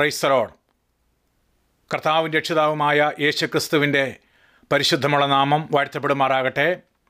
praise the Lord കർത്താവും രക്ഷിതാവുമായ യേശുക്രിസ്തുവിൻ്റെ പരിശുദ്ധമുള്ള നാമം വാഴ്ത്തപ്പെടുമാറാകട്ടെ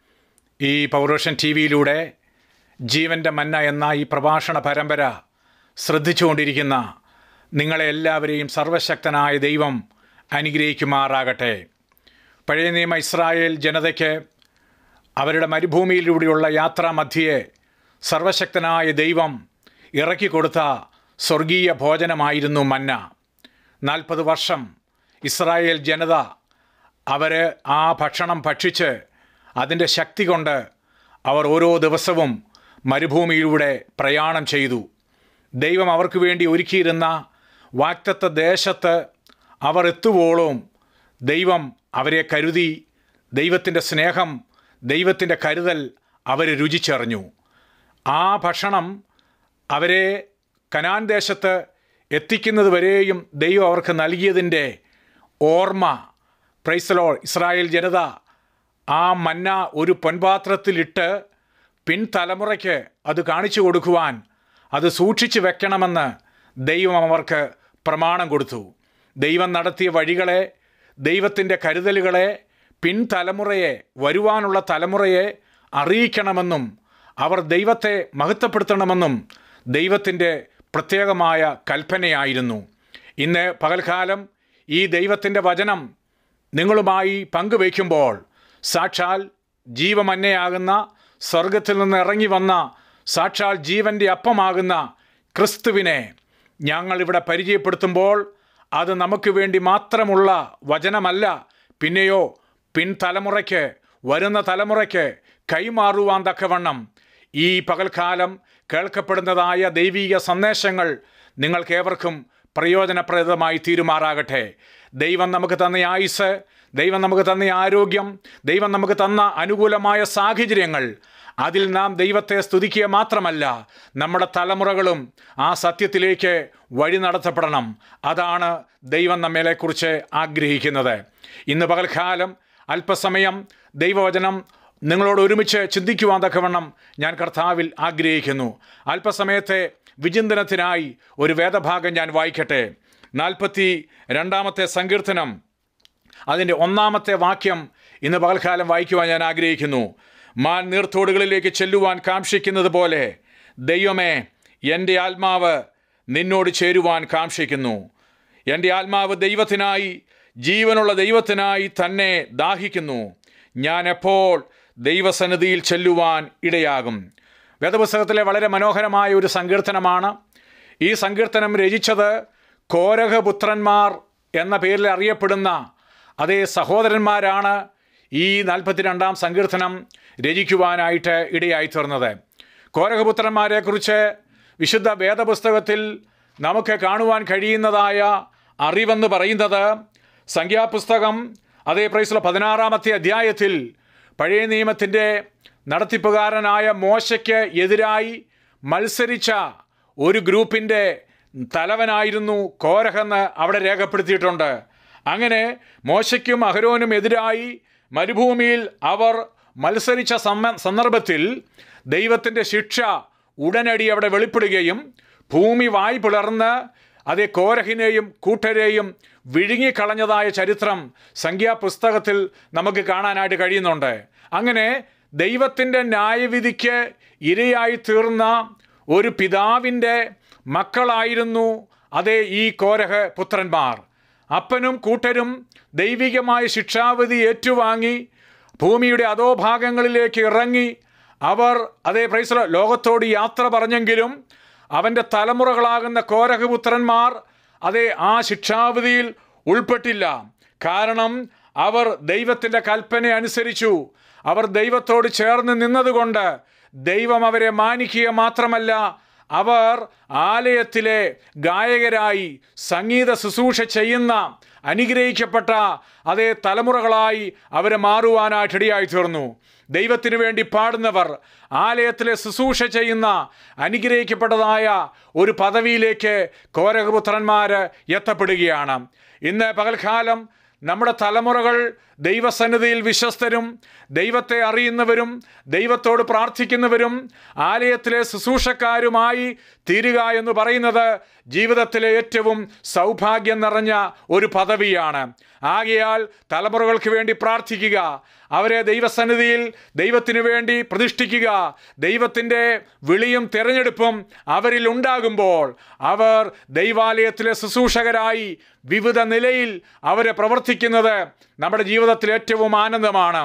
ഈ പൗരോഷൻ ടി വിയിലൂടെ ജീവൻ്റെ മന്ന എന്ന ഈ പ്രഭാഷണ പരമ്പര ശ്രദ്ധിച്ചുകൊണ്ടിരിക്കുന്ന നിങ്ങളെ എല്ലാവരെയും സർവശക്തനായ ദൈവം അനുഗ്രഹിക്കുമാറാകട്ടെ പഴയ നിയമ ഇസ്രായേൽ ജനതയ്ക്ക് അവരുടെ മരുഭൂമിയിലൂടെയുള്ള യാത്രാമധ്യയെ സർവശക്തനായ ദൈവം ഇറക്കിക്കൊടുത്ത സ്വർഗീയ ഭോജനമായിരുന്നു മന്ന നാൽപ്പത് വർഷം ഇസ്രായേൽ ജനത അവർ ആ ഭക്ഷണം ഭക്ഷിച്ച് അതിൻ്റെ ശക്തി കൊണ്ട് അവർ ഓരോ ദിവസവും മരുഭൂമിയിലൂടെ പ്രയാണം ചെയ്തു ദൈവം അവർക്ക് വേണ്ടി ഒരുക്കിയിരുന്ന വാക്തത്വ ദേശത്ത് അവർ എത്തുവോളവും ദൈവം അവരെ കരുതി ദൈവത്തിൻ്റെ സ്നേഹം ദൈവത്തിൻ്റെ കരുതൽ അവർ രുചിച്ചറിഞ്ഞു ആ ഭക്ഷണം അവരെ കനാൻ ദേശത്ത് എത്തിക്കുന്നത് വരെയും ദൈവം അവർക്ക് നൽകിയതിൻ്റെ ഓർമ്മ പ്രൈസലോ ഇസ്രായേൽ ജനത ആ മന്ന ഒരു പൊൻപാത്രത്തിലിട്ട് പിൻതലമുറയ്ക്ക് അത് കാണിച്ചു കൊടുക്കുവാൻ അത് സൂക്ഷിച്ചു വെക്കണമെന്ന് ദൈവം അവർക്ക് പ്രമാണം കൊടുത്തു ദൈവം നടത്തിയ വഴികളെ ദൈവത്തിൻ്റെ കരുതലുകളെ പിൻതലമുറയെ വരുവാനുള്ള തലമുറയെ അറിയിക്കണമെന്നും അവർ ദൈവത്തെ മഹത്വപ്പെടുത്തണമെന്നും ദൈവത്തിൻ്റെ പ്രത്യേകമായ കൽപ്പനയായിരുന്നു ഇന്ന് പകൽക്കാലം ഈ ദൈവത്തിൻ്റെ വചനം നിങ്ങളുമായി പങ്കുവയ്ക്കുമ്പോൾ സാക്ഷാൽ ജീവമന്നയാകുന്ന സ്വർഗത്തിൽ നിന്ന് ഇറങ്ങി വന്ന സാക്ഷാൽ ജീവൻ്റെ അപ്പമാകുന്ന ക്രിസ്തുവിനെ ഞങ്ങളിവിടെ പരിചയപ്പെടുത്തുമ്പോൾ അത് നമുക്ക് വേണ്ടി മാത്രമുള്ള വചനമല്ല പിന്നെയോ പിൻതലമുറയ്ക്ക് വരുന്ന തലമുറയ്ക്ക് കൈമാറുവാൻ തക്കവണ്ണം ഈ പകൽക്കാലം കേൾക്കപ്പെടുന്നതായ ദൈവീക സന്ദേശങ്ങൾ നിങ്ങൾക്കേവർക്കും പ്രയോജനപ്രദമായി തീരുമാറാകട്ടെ ദൈവം നമുക്ക് തന്ന ആയുസ് ദൈവം നമുക്ക് തന്ന ആരോഗ്യം ദൈവം നമുക്ക് തന്ന അനുകൂലമായ സാഹചര്യങ്ങൾ അതിൽ നാം ദൈവത്തെ സ്തുതിക്കുക മാത്രമല്ല നമ്മുടെ തലമുറകളും ആ സത്യത്തിലേക്ക് വഴി നടത്തപ്പെടണം അതാണ് ദൈവം നമ്മെക്കുറിച്ച് ആഗ്രഹിക്കുന്നത് ഇന്ന് പകൽക്കാലം അല്പസമയം ദൈവവചനം നിങ്ങളോട് ഒരുമിച്ച് ചിന്തിക്കുവാൻ തക്കവണ്ണം ഞാൻ കർത്താവിൽ ആഗ്രഹിക്കുന്നു അല്പസമയത്തെ വിചിന്തനത്തിനായി ഒരു വേദഭാഗം ഞാൻ വായിക്കട്ടെ നാൽപ്പത്തി രണ്ടാമത്തെ സങ്കീർത്തനം അതിൻ്റെ ഒന്നാമത്തെ വാക്യം ഇന്ന് പകൽക്കാലം വായിക്കുവാൻ ഞാൻ ആഗ്രഹിക്കുന്നു മാൻ നീർത്തോടുകളിലേക്ക് ചെല്ലുവാൻ കാക്ഷിക്കുന്നത് പോലെ ദൈവമേ എൻ്റെ ആത്മാവ് നിന്നോട് ചേരുവാൻ കാക്ഷിക്കുന്നു എൻ്റെ ആത്മാവ് ദൈവത്തിനായി ജീവനുള്ള ദൈവത്തിനായി തന്നെ ദാഹിക്കുന്നു ഞാൻ എപ്പോൾ ദൈവസന്നിധിയിൽ ചെല്ലുവാൻ ഇടയാകും വേദപുസ്തകത്തിലെ വളരെ മനോഹരമായ ഒരു സങ്കീർത്തനമാണ് ഈ സങ്കീർത്തനം രചിച്ചത് കോരഹപുത്രന്മാർ എന്ന പേരിൽ അറിയപ്പെടുന്ന അതേ സഹോദരന്മാരാണ് ഈ നാൽപ്പത്തിരണ്ടാം സങ്കീർത്തനം രചിക്കുവാനായിട്ട് ഇടയായിത്തീർന്നത് കോരഹപുത്രന്മാരെക്കുറിച്ച് വിശുദ്ധ വേദപുസ്തകത്തിൽ നമുക്ക് കാണുവാൻ കഴിയുന്നതായ അറിവെന്ന് പറയുന്നത് സംഖ്യാപുസ്തകം അതേ പ്രൈസുള്ള പതിനാറാമത്തെ അധ്യായത്തിൽ പഴയ നിയമത്തിൻ്റെ നടത്തിപ്പുകാരനായ മോശയ്ക്ക് എതിരായി മത്സരിച്ച ഒരു ഗ്രൂപ്പിൻ്റെ തലവനായിരുന്നു കോരഹെന്ന് അവിടെ രേഖപ്പെടുത്തിയിട്ടുണ്ട് അങ്ങനെ മോശയ്ക്കും അഹരോനും എതിരായി മരുഭൂമിയിൽ അവർ മത്സരിച്ച സന്ദർഭത്തിൽ ദൈവത്തിൻ്റെ ശിക്ഷ ഉടനടി അവിടെ വെളിപ്പെടുകയും ഭൂമി വായി പിളർന്ന് അതേ കോരഹിനെയും കൂട്ടരെയും വിഴുങ്ങിക്കളഞ്ഞതായ ചരിത്രം സംഖ്യാപുസ്തകത്തിൽ നമുക്ക് കാണാനായിട്ട് കഴിയുന്നുണ്ട് അങ്ങനെ ദൈവത്തിൻ്റെ ന്യായവിധിക്ക് ഇരയായി തീർന്ന ഒരു പിതാവിൻ്റെ മക്കളായിരുന്നു അതേ ഈ കോരഹ പുത്രന്മാർ അപ്പനും കൂട്ടരും ദൈവികമായ ശിക്ഷാവിധി ഏറ്റുവാങ്ങി ഭൂമിയുടെ അധോഭാഗങ്ങളിലേക്ക് ഇറങ്ങി അവർ അതേ പ്രൈസല ലോകത്തോട് യാത്ര പറഞ്ഞെങ്കിലും അവൻ്റെ തലമുറകളാകുന്ന കോരഹപുത്രന്മാർ അതേ ആ ശിക്ഷാവിധിയിൽ ഉൾപ്പെട്ടില്ല കാരണം അവർ ദൈവത്തിൻ്റെ കൽപ്പന അനുസരിച്ചു അവർ ദൈവത്തോട് ചേർന്ന് നിന്നതുകൊണ്ട് ദൈവം അവരെ മാനിക്കുക മാത്രമല്ല അവർ ആലയത്തിലെ ഗായകരായി സംഗീത ശുശ്രൂഷ ചെയ്യുന്ന അനുഗ്രഹിക്കപ്പെട്ട അതേ തലമുറകളായി അവരെ മാറുവാനായിട്ട് ഇടയായി തീർന്നു ദൈവത്തിനു വേണ്ടി പാടുന്നവർ ആലയത്തിലെ ശുശ്രൂഷ ചെയ്യുന്ന അനുഗ്രഹിക്കപ്പെട്ടതായ ഒരു പദവിയിലേക്ക് കോരകപുത്രന്മാർ എത്തപ്പെടുകയാണ് ഇന്ന് പകൽക്കാലം നമ്മുടെ തലമുറകൾ ദൈവസന്നിധിയിൽ വിശ്വസ്തരും ദൈവത്തെ അറിയുന്നവരും ദൈവത്തോട് പ്രാർത്ഥിക്കുന്നവരും ആലയത്തിലെ ശുശ്രൂഷക്കാരുമായി തീരുക എന്ന് പറയുന്നത് ജീവിതത്തിലെ ഏറ്റവും സൗഭാഗ്യം നിറഞ്ഞ ഒരു പദവിയാണ് ആകയാൽ തലമുറകൾക്ക് വേണ്ടി പ്രാർത്ഥിക്കുക അവരെ ദൈവസന്നിധിയിൽ ദൈവത്തിനു വേണ്ടി പ്രതിഷ്ഠിക്കുക ദൈവത്തിൻ്റെ വിളിയും തിരഞ്ഞെടുപ്പും അവരിൽ ഉണ്ടാകുമ്പോൾ അവർ ദൈവാലയത്തിലെ ശുശ്രൂഷകരായി വിവിധ നിലയിൽ അവരെ പ്രവർത്തിക്കുന്നത് നമ്മുടെ ജീവിതത്തിൽ ഏറ്റവും ആനന്ദമാണ്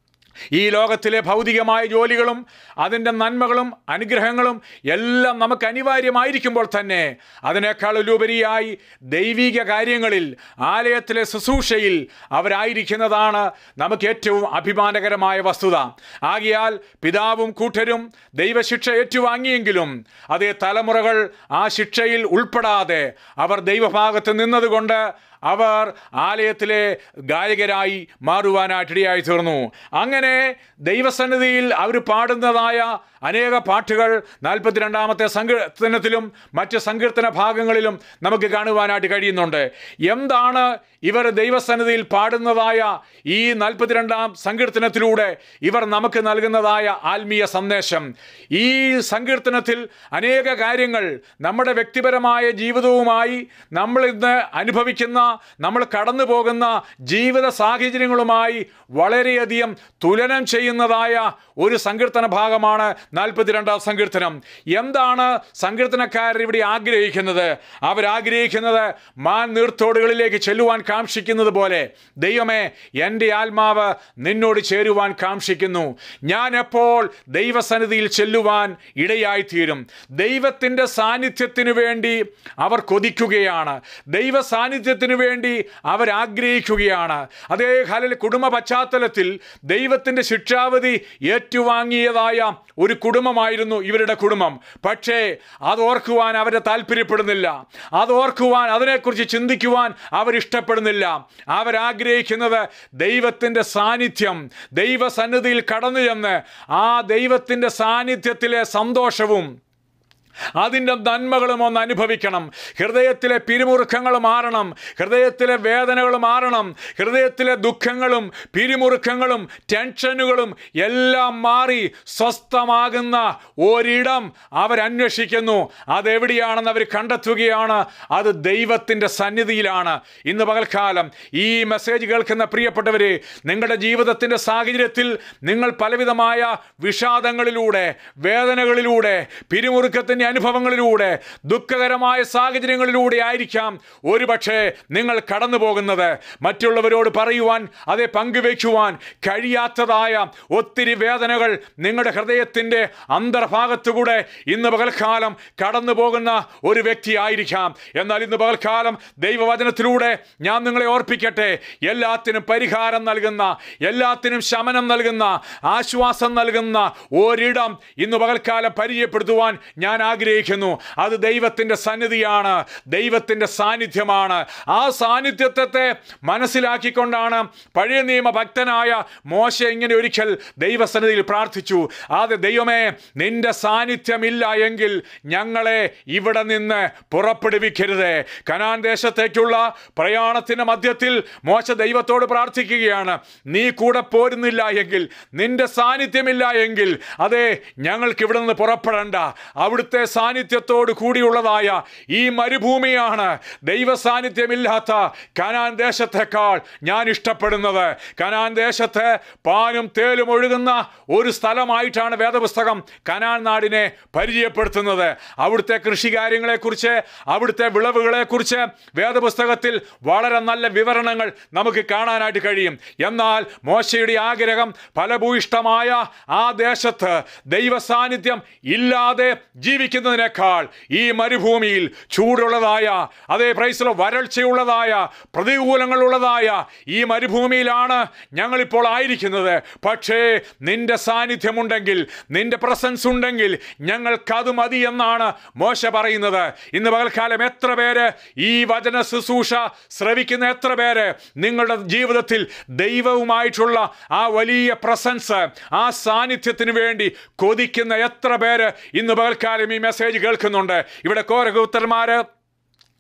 ഈ ലോകത്തിലെ ഭൗതികമായ ജോലികളും അതിൻ്റെ നന്മകളും അനുഗ്രഹങ്ങളും എല്ലാം നമുക്ക് അനിവാര്യമായിരിക്കുമ്പോൾ തന്നെ അതിനേക്കാൾ ഉപരിയായി ദൈവിക കാര്യങ്ങളിൽ ആലയത്തിലെ ശുശ്രൂഷയിൽ അവരായിരിക്കുന്നതാണ് നമുക്ക് ഏറ്റവും അഭിമാനകരമായ വസ്തുത ആകിയാൽ പിതാവും കൂട്ടരും ദൈവശിക്ഷ ഏറ്റുവാങ്ങിയെങ്കിലും അതേ തലമുറകൾ ആ ശിക്ഷയിൽ ഉൾപ്പെടാതെ അവർ ദൈവഭാഗത്ത് നിന്നതുകൊണ്ട് അവർ ആലയത്തിലെ ഗായകരായി മാറുവാനായിട്ടിടയായി തീർന്നു അങ്ങനെ ദൈവസന്നിധിയിൽ അവർ പാടുന്നതായ അനേക പാട്ടുകൾ നാൽപ്പത്തിരണ്ടാമത്തെ സങ്കീർത്തനത്തിലും മറ്റ് സങ്കീർത്തന ഭാഗങ്ങളിലും നമുക്ക് കാണുവാനായിട്ട് കഴിയുന്നുണ്ട് എന്താണ് ഇവർ ദൈവസന്നിധിയിൽ പാടുന്നതായ ഈ നാൽപ്പത്തിരണ്ടാം സങ്കീർത്തനത്തിലൂടെ ഇവർ നമുക്ക് നൽകുന്നതായ ആത്മീയ സന്ദേശം ഈ സങ്കീർത്തനത്തിൽ അനേക കാര്യങ്ങൾ നമ്മുടെ വ്യക്തിപരമായ ജീവിതവുമായി നമ്മൾ ഇന്ന് അനുഭവിക്കുന്ന നമ്മൾ കടന്നു പോകുന്ന ജീവിത സാഹചര്യങ്ങളുമായി വളരെയധികം തുലനം ചെയ്യുന്നതായ ഒരു സങ്കീർത്തന ഭാഗമാണ് നാൽപ്പത്തിരണ്ടാം സങ്കീർത്തനം എന്താണ് സങ്കീർത്തനക്കാരർ ഇവിടെ ആഗ്രഹിക്കുന്നത് അവരാഗ്രഹിക്കുന്നത് മാൻ നീർത്തോടുകളിലേക്ക് ചെല്ലുവാൻ കാക്ഷിക്കുന്നത് പോലെ ദൈവമേ എൻ്റെ ആത്മാവ് നിന്നോട് ചേരുവാൻ കാക്ഷിക്കുന്നു ഞാൻ എപ്പോൾ ദൈവസന്നിധിയിൽ ചെല്ലുവാൻ ഇടയായിത്തീരും ദൈവത്തിൻ്റെ സാന്നിധ്യത്തിനു വേണ്ടി അവർ കൊതിക്കുകയാണ് ദൈവ സാന്നിധ്യത്തിനു വേണ്ടി അവർ ആഗ്രഹിക്കുകയാണ് അതേ ഹലിൽ കുടുംബ പശ്ചാത്തലത്തിൽ ദൈവത്തിൻ്റെ ശിക്ഷാവധി ഏറ്റുവാങ്ങിയതായ ഒരു കുടുംബമായിരുന്നു ഇവരുടെ കുടുംബം പക്ഷേ അത് ഓർക്കുവാൻ അവരെ താല്പര്യപ്പെടുന്നില്ല അത് ഓർക്കുവാൻ അതിനെക്കുറിച്ച് ചിന്തിക്കുവാൻ അവരിഷ്ടപ്പെടുന്നില്ല അവരാഗ്രഹിക്കുന്നത് ദൈവത്തിൻ്റെ സാന്നിധ്യം ദൈവസന്നിധിയിൽ കടന്നു ചെന്ന് ആ ദൈവത്തിൻ്റെ സാന്നിധ്യത്തിലെ സന്തോഷവും അതിൻ്റെ നന്മകളും ഒന്ന് അനുഭവിക്കണം ഹൃദയത്തിലെ പിരിമുറുക്കങ്ങൾ മാറണം ഹൃദയത്തിലെ വേദനകൾ മാറണം ഹൃദയത്തിലെ ദുഃഖങ്ങളും പിരിമുറുക്കങ്ങളും ടെൻഷനുകളും എല്ലാം മാറി സ്വസ്ഥമാകുന്ന ഒരിടം അവരന്വേഷിക്കുന്നു അതെവിടെയാണെന്ന് അവർ കണ്ടെത്തുകയാണ് അത് ദൈവത്തിൻ്റെ സന്നിധിയിലാണ് ഇന്ന് പകൽക്കാലം ഈ മെസ്സേജ് കേൾക്കുന്ന പ്രിയപ്പെട്ടവരെ നിങ്ങളുടെ ജീവിതത്തിൻ്റെ സാഹചര്യത്തിൽ നിങ്ങൾ പലവിധമായ വിഷാദങ്ങളിലൂടെ വേദനകളിലൂടെ പിരിമുറുക്കത്തിൻ്റെ അനുഭവങ്ങളിലൂടെ ദുഃഖകരമായ സാഹചര്യങ്ങളിലൂടെ ആയിരിക്കാം ഒരുപക്ഷെ നിങ്ങൾ കടന്നു പോകുന്നത് മറ്റുള്ളവരോട് പറയുവാൻ അതെ പങ്കുവയ്ക്കുവാൻ കഴിയാത്തതായ ഒത്തിരി വേദനകൾ നിങ്ങളുടെ ഹൃദയത്തിൻ്റെ അന്തർഭാഗത്തുകൂടെ ഇന്ന് പകൽക്കാലം കടന്നു പോകുന്ന ഒരു വ്യക്തി ആയിരിക്കാം എന്നാൽ ഇന്ന് പകൽക്കാലം ദൈവവചനത്തിലൂടെ ഞാൻ നിങ്ങളെ ഓർപ്പിക്കട്ടെ എല്ലാത്തിനും പരിഹാരം നൽകുന്ന എല്ലാത്തിനും ശമനം നൽകുന്ന ആശ്വാസം നൽകുന്ന ഒരിടം ഇന്ന് പകൽക്കാലം പരിചയപ്പെടുത്തുവാൻ ഞാൻ ആഗ്രഹിക്കുന്നു അത് ദൈവത്തിൻ്റെ സന്നിധിയാണ് ദൈവത്തിൻ്റെ സാന്നിധ്യമാണ് ആ സാന്നിധ്യത്തെ മനസ്സിലാക്കിക്കൊണ്ടാണ് പഴയ നിയമ ഭക്തനായ മോശ ഇങ്ങനെ ഒരിക്കൽ ദൈവസന്നിധിയിൽ പ്രാർത്ഥിച്ചു ആദ്യ ദൈവമേ നിന്റെ സാന്നിധ്യമില്ല എങ്കിൽ ഞങ്ങളെ ഇവിടെ നിന്ന് പുറപ്പെടുവിക്കരുത് കനാൻ ദേശത്തേക്കുള്ള പ്രയാണത്തിൻ്റെ മധ്യത്തിൽ മോശ ദൈവത്തോട് പ്രാർത്ഥിക്കുകയാണ് നീ കൂടെ പോരുന്നില്ല എങ്കിൽ നിന്റെ സാന്നിധ്യമില്ല എങ്കിൽ അതെ ഞങ്ങൾക്ക് ഇവിടെ നിന്ന് പുറപ്പെടണ്ട അവിടുത്തെ സാന്നിധ്യത്തോട് കൂടിയുള്ളതായ ഈ മരുഭൂമിയാണ് ദൈവ സാന്നിധ്യമില്ലാത്ത കനാൻ ദേശത്തേക്കാൾ ഞാൻ ഇഷ്ടപ്പെടുന്നത് കനാൻ ദേശത്ത് പാനും തേലും ഒഴുകുന്ന ഒരു സ്ഥലമായിട്ടാണ് വേദപുസ്തകം കനാൻ നാടിനെ പരിചയപ്പെടുത്തുന്നത് അവിടുത്തെ കൃഷികാര്യങ്ങളെക്കുറിച്ച് അവിടുത്തെ വിളവുകളെക്കുറിച്ച് വേദപുസ്തകത്തിൽ വളരെ നല്ല വിവരണങ്ങൾ നമുക്ക് കാണാനായിട്ട് കഴിയും എന്നാൽ മോശയുടെ ആഗ്രഹം ഫലഭൂയിഷ്ടമായ ആ ദേശത്ത് ദൈവ സാന്നിധ്യം ഇല്ലാതെ ജീവിക്കുന്നതിനേക്കാൾ ഈ മരുഭൂമിയിൽ ചൂടുള്ളതായ അതേ പ്രൈസിലോ വരൾച്ചയുള്ളതായ പ്രതികൂലങ്ങളുള്ളതായ ഈ മരുഭൂമിയിലാണ് ഞങ്ങളിപ്പോൾ ആയിരിക്കുന്നത് പക്ഷേ നിന്റെ സാന്നിധ്യമുണ്ടെങ്കിൽ നിന്റെ പ്രസൻസ് ഉണ്ടെങ്കിൽ ഞങ്ങൾക്കത് മതി എന്നാണ് മോശ പറയുന്നത് ഇന്ന് പകൽക്കാലം എത്ര പേര് ഈ വചന ശുശ്രൂഷ ശ്രവിക്കുന്ന എത്ര പേര് നിങ്ങളുടെ ജീവിതത്തിൽ ദൈവവുമായിട്ടുള്ള ആ വലിയ പ്രസൻസ് ആ സാന്നിധ്യത്തിന് വേണ്ടി കൊതിക്കുന്ന എത്ര പേര് ഇന്ന് പകൽക്കാലം ഈ മെസ്സേജ് കേൾക്കുന്നുണ്ട് ഇവിടെ കോരകൂത്തന്മാര്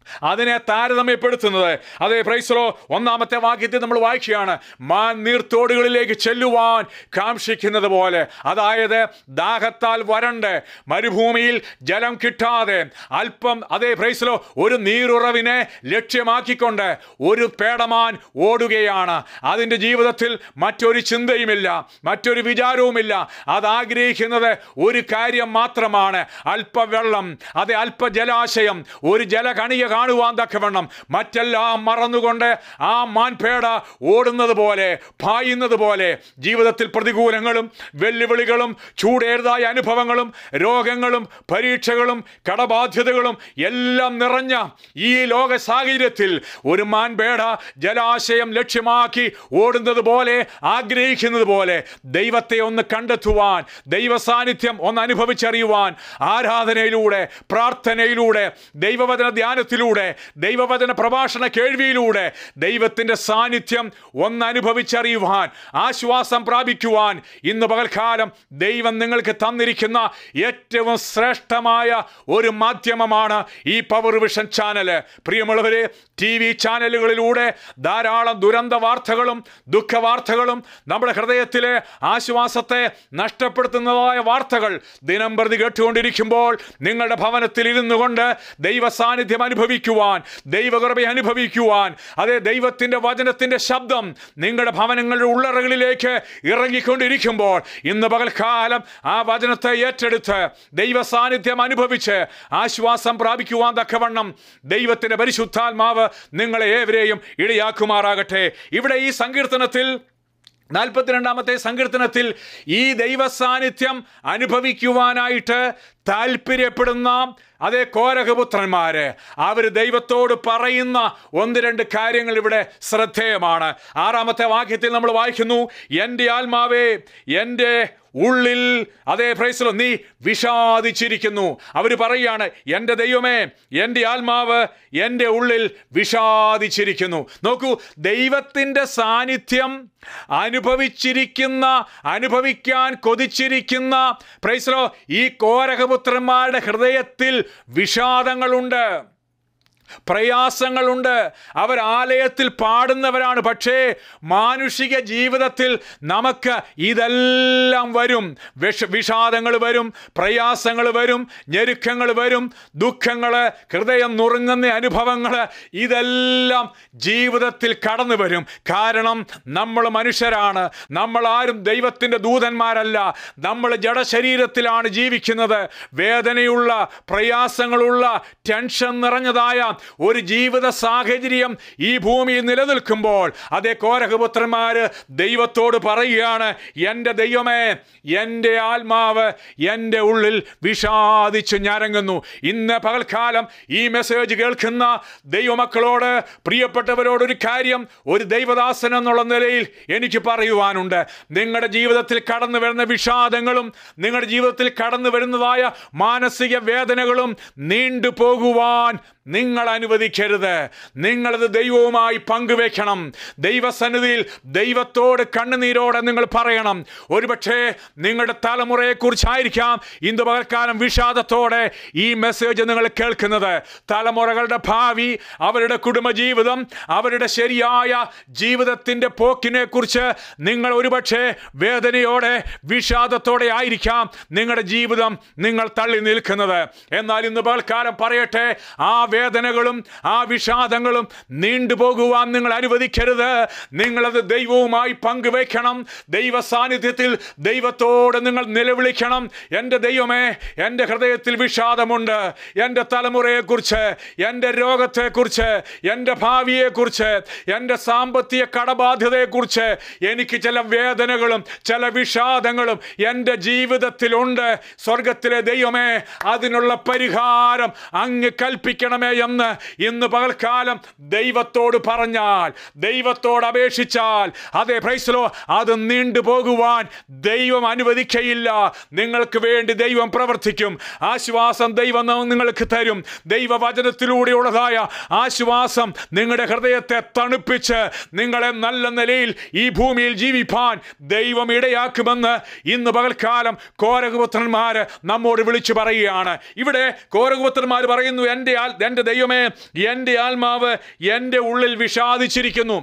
അതിനെ താരതമ്യപ്പെടുത്തുന്നത് അതേ പ്രൈസറോ ഒന്നാമത്തെ വാക്യത്തിൽ നമ്മൾ വായിക്കുകയാണ് മാൻ നീർത്തോടുകളിലേക്ക് ചെല്ലുവാൻ കാക്ഷിക്കുന്നത് പോലെ അതായത് ദാഹത്താൽ വരണ്ട് മരുഭൂമിയിൽ ജലം കിട്ടാതെ അല്പം അതേ പ്രൈസറോ ഒരു നീരുറവിനെ ലക്ഷ്യമാക്കിക്കൊണ്ട് ഒരു പേടമാൻ ഓടുകയാണ് അതിൻ്റെ ജീവിതത്തിൽ മറ്റൊരു ചിന്തയുമില്ല മറ്റൊരു വിചാരവുമില്ല അത് ആഗ്രഹിക്കുന്നത് ഒരു കാര്യം മാത്രമാണ് അല്പവെള്ളം അതെ അല്പ ജലാശയം ഒരു ജലകണിക കാണുവാൻ തക്കവണ്ണം മറ്റെല്ലാം മറന്നുകൊണ്ട് ആ മാൻപേട ഓടുന്നത് പോലെ പായുന്നത് പോലെ ജീവിതത്തിൽ പ്രതികൂലങ്ങളും വെല്ലുവിളികളും ചൂടേറിയതായ അനുഭവങ്ങളും രോഗങ്ങളും പരീക്ഷകളും കടബാധ്യതകളും എല്ലാം നിറഞ്ഞ ഈ ലോക സാഹചര്യത്തിൽ ഒരു മാൻപേട ജലാശയം ലക്ഷ്യമാക്കി ഓടുന്നത് പോലെ ആഗ്രഹിക്കുന്നത് പോലെ ദൈവത്തെ ഒന്ന് കണ്ടെത്തുവാൻ ദൈവ സാന്നിധ്യം ഒന്ന് അനുഭവിച്ചറിയുവാൻ ആരാധനയിലൂടെ പ്രാർത്ഥനയിലൂടെ ദൈവവചന ധ്യാനത്തിലൂടെ ദൈവവചന പ്രഭാഷണ കേൾവിയിലൂടെ ദൈവത്തിൻ്റെ സാന്നിധ്യം ഒന്ന് അനുഭവിച്ചറിയുവാൻ ആശ്വാസം പ്രാപിക്കുവാൻ ഇന്ന് പകൽക്കാലം ദൈവം നിങ്ങൾക്ക് തന്നിരിക്കുന്ന ഏറ്റവും ശ്രേഷ്ഠമായ ഒരു മാധ്യമമാണ് ഈ പവർ വിഷൻ ചാനല് പ്രിയമുള്ളവരെ ടി വി ചാനലുകളിലൂടെ ധാരാളം ദുരന്ത വാർത്തകളും ദുഃഖ വാർത്തകളും നമ്മുടെ ഹൃദയത്തിലെ ആശ്വാസത്തെ നഷ്ടപ്പെടുത്തുന്നതായ വാർത്തകൾ ദിനം പ്രതി കേട്ടുകൊണ്ടിരിക്കുമ്പോൾ നിങ്ങളുടെ ഭവനത്തിൽ ഇരുന്നു കൊണ്ട് ദൈവ സാന്നിധ്യം അനുഭവിക്കുവാൻ ദൈവകൃപ അനുഭവിക്കുവാൻ അതേ ദൈവത്തിൻ്റെ വചനത്തിൻ്റെ ശബ്ദം നിങ്ങളുടെ ഭവനങ്ങളുടെ ഉള്ളറകളിലേക്ക് ഇറങ്ങിക്കൊണ്ടിരിക്കുമ്പോൾ ഇന്ന് പകൽക്കാലം ആ വചനത്തെ ഏറ്റെടുത്ത് ദൈവ സാന്നിധ്യം അനുഭവിച്ച് ആശ്വാസം പ്രാപിക്കുവാൻ തക്കവണ്ണം ദൈവത്തിൻ്റെ പരിശുദ്ധാത്മാവ് നിങ്ങളെ ഏവരെയും ഇടയാക്കുമാറാകട്ടെ ഇവിടെ ഈ സങ്കീർത്തനത്തിൽ നാൽപ്പത്തിരണ്ടാമത്തെ സങ്കീർത്തനത്തിൽ ഈ ദൈവ സാന്നിധ്യം അനുഭവിക്കുവാനായിട്ട് താല്പര്യപ്പെടുന്ന അതേ കോരകപുത്രന്മാര് അവർ ദൈവത്തോട് പറയുന്ന ഒന്ന് രണ്ട് കാര്യങ്ങൾ ഇവിടെ ശ്രദ്ധേയമാണ് ആറാമത്തെ വാക്യത്തിൽ നമ്മൾ വായിക്കുന്നു എൻ്റെ ആത്മാവേ എൻ്റെ ഉള്ളിൽ അതേ പ്രൈസലോ നീ വിഷാദിച്ചിരിക്കുന്നു അവർ പറയുകയാണ് എൻ്റെ ദൈവമേ എൻ്റെ ആത്മാവ് എൻ്റെ ഉള്ളിൽ വിഷാദിച്ചിരിക്കുന്നു നോക്കൂ ദൈവത്തിൻ്റെ സാന്നിധ്യം അനുഭവിച്ചിരിക്കുന്ന അനുഭവിക്കാൻ കൊതിച്ചിരിക്കുന്ന പ്രൈസലോ ഈ കോരകപുത്രന്മാരുടെ ഹൃദയത്തിൽ വിഷാദങ്ങളുണ്ട് പ്രയാസങ്ങളുണ്ട് അവർ ആലയത്തിൽ പാടുന്നവരാണ് പക്ഷേ മാനുഷിക ജീവിതത്തിൽ നമുക്ക് ഇതെല്ലാം വരും വിഷ വിഷാദങ്ങൾ വരും പ്രയാസങ്ങൾ വരും ഞെരുക്കങ്ങൾ വരും ദുഃഖങ്ങൾ ഹൃദയം നുറുങ്ങുന്ന അനുഭവങ്ങൾ ഇതെല്ലാം ജീവിതത്തിൽ കടന്നു വരും കാരണം നമ്മൾ മനുഷ്യരാണ് നമ്മൾ ആരും ദൈവത്തിൻ്റെ ദൂതന്മാരല്ല നമ്മൾ ജഡശരീരത്തിലാണ് ജീവിക്കുന്നത് വേദനയുള്ള പ്രയാസങ്ങളുള്ള ടെൻഷൻ നിറഞ്ഞതായ ഒരു ജീവിത സാഹചര്യം ഈ ഭൂമിയിൽ നിലനിൽക്കുമ്പോൾ അതേ കോരകപുത്രന്മാർ ദൈവത്തോട് പറയുകയാണ് എൻ്റെ ദൈവമേ എൻ്റെ ആത്മാവ് എൻ്റെ ഉള്ളിൽ വിഷാദിച്ചു ഞരങ്ങുന്നു ഇന്ന് പകൽക്കാലം ഈ മെസ്സേജ് കേൾക്കുന്ന ദൈവമക്കളോട് പ്രിയപ്പെട്ടവരോട് ഒരു കാര്യം ഒരു ദൈവദാസൻ എന്നുള്ള നിലയിൽ എനിക്ക് പറയുവാനുണ്ട് നിങ്ങളുടെ ജീവിതത്തിൽ കടന്നു വരുന്ന വിഷാദങ്ങളും നിങ്ങളുടെ ജീവിതത്തിൽ കടന്നു വരുന്നതായ മാനസിക വേദനകളും നീണ്ടു പോകുവാൻ നിങ്ങൾ അനുവദിക്കരുത് നിങ്ങളത് ദൈവവുമായി പങ്കുവെക്കണം ദൈവസന്നിധിയിൽ ദൈവത്തോട് കണ്ണുനീരോടെ നിങ്ങൾ പറയണം ഒരുപക്ഷെ നിങ്ങളുടെ തലമുറയെക്കുറിച്ചായിരിക്കാം ഇന്ന് പകൽക്കാലം വിഷാദത്തോടെ ഈ മെസ്സേജ് നിങ്ങൾ കേൾക്കുന്നത് തലമുറകളുടെ ഭാവി അവരുടെ കുടുംബജീവിതം അവരുടെ ശരിയായ ജീവിതത്തിൻ്റെ പോക്കിനെ കുറിച്ച് നിങ്ങൾ ഒരുപക്ഷെ വേദനയോടെ വിഷാദത്തോടെ ആയിരിക്കാം നിങ്ങളുടെ ജീവിതം നിങ്ങൾ തള്ളി നിൽക്കുന്നത് എന്നാൽ ഇന്ന് പകൽക്കാലം പറയട്ടെ ആ വേദനകളും ആ വിഷാദങ്ങളും നീണ്ടുപോകുവാൻ നിങ്ങൾ അനുവദിക്കരുത് നിങ്ങളത് ദൈവവുമായി പങ്കുവയ്ക്കണം ദൈവ സാന്നിധ്യത്തിൽ ദൈവത്തോട് നിങ്ങൾ നിലവിളിക്കണം എൻ്റെ ദൈവമേ എൻ്റെ ഹൃദയത്തിൽ വിഷാദമുണ്ട് എൻ്റെ തലമുറയെക്കുറിച്ച് എൻ്റെ രോഗത്തെക്കുറിച്ച് എൻ്റെ ഭാവിയെക്കുറിച്ച് എൻ്റെ സാമ്പത്തിക കടബാധ്യതയെക്കുറിച്ച് എനിക്ക് ചില വേദനകളും ചില വിഷാദങ്ങളും എൻ്റെ ജീവിതത്തിലുണ്ട് സ്വർഗത്തിലെ ദൈവമേ അതിനുള്ള പരിഹാരം അങ്ങ് കൽപ്പിക്കണമേ എന്ന് ഇന്ന് പകൽക്കാലം ദൈവത്തോട് പറഞ്ഞാൽ ദൈവത്തോട് അപേക്ഷിച്ചാൽ അതെ പ്രൈസലോ അത് നീണ്ടു പോകുവാൻ ദൈവം അനുവദിക്കയില്ല നിങ്ങൾക്ക് വേണ്ടി ദൈവം പ്രവർത്തിക്കും ആശ്വാസം ദൈവം നിങ്ങൾക്ക് തരും ദൈവവചനത്തിലൂടെയുള്ളതായ ആശ്വാസം നിങ്ങളുടെ ഹൃദയത്തെ തണുപ്പിച്ച് നിങ്ങളെ നല്ല നിലയിൽ ഈ ഭൂമിയിൽ ജീവിപ്പാൻ ദൈവം ഇടയാക്കുമെന്ന് ഇന്ന് പകൽക്കാലം കോരകപുത്രന്മാർ നമ്മോട് വിളിച്ചു പറയുകയാണ് ഇവിടെ കോരകപുത്രന്മാർ പറയുന്നു എൻ്റെ ആൽ എൻ്റെ എൻ്റെ ദൈവമേ എൻ്റെ ആത്മാവ് എൻ്റെ ഉള്ളിൽ വിഷാദിച്ചിരിക്കുന്നു